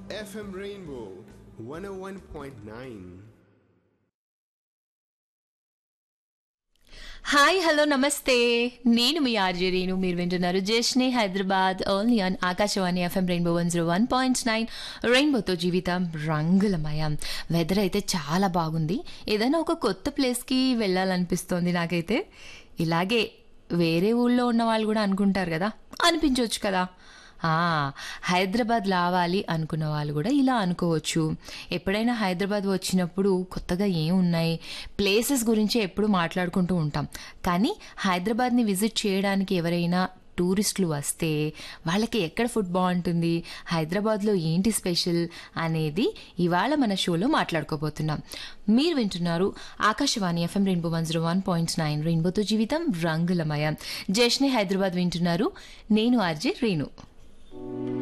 FM Rainbow 101.9. Hi hello నమస్తే నేను మీ RJ Renu మీరు వింటున్నారు జస్నే Hyderabad only on Akashvani FM Rainbow one zero one point nine రెయిన్బోతో జీవితం రంగులమయం వెదర్ అయితే చాలా బాగుంది ఏదైనా ఒక కొత్త ప్లేస్కి వెళ్ళాలనిపిస్తోంది నాకైతే ఇలాగే వేరే ఊళ్ళో ఉన్న వాళ్ళు కూడా అనుకుంటారు కదా అనిపించవచ్చు కదా ఆ, హైదరాబాద్ రావాలి అనుకున్న వాళ్ళు కూడా ఇలా అనుకోవచ్చు ఎప్పుడైనా హైదరాబాద్ వచ్చినప్పుడు కొత్తగా ఏం ఉన్నాయి ప్లేసెస్ గురించి ఎప్పుడు మాట్లాడుకుంటూ ఉంటాం కానీ హైదరాబాద్ని విజిట్ చేయడానికి ఎవరైనా టూరిస్టులు వస్తే వాళ్ళకి ఎక్కడ ఫుడ్ బాగుంటుంది హైదరాబాద్లో ఏంటి స్పెషల్ అనేది ఇవాళ మన షోలో మాట్లాడుకోబోతున్నాం మీరు వింటున్నారు Akashvani FM Rainbow one zero one point nine రెయిన్బోతో జీవితం రంగులమయం జష్నే హైదరాబాద్ వింటున్నారు నేను ఆర్జే రేణు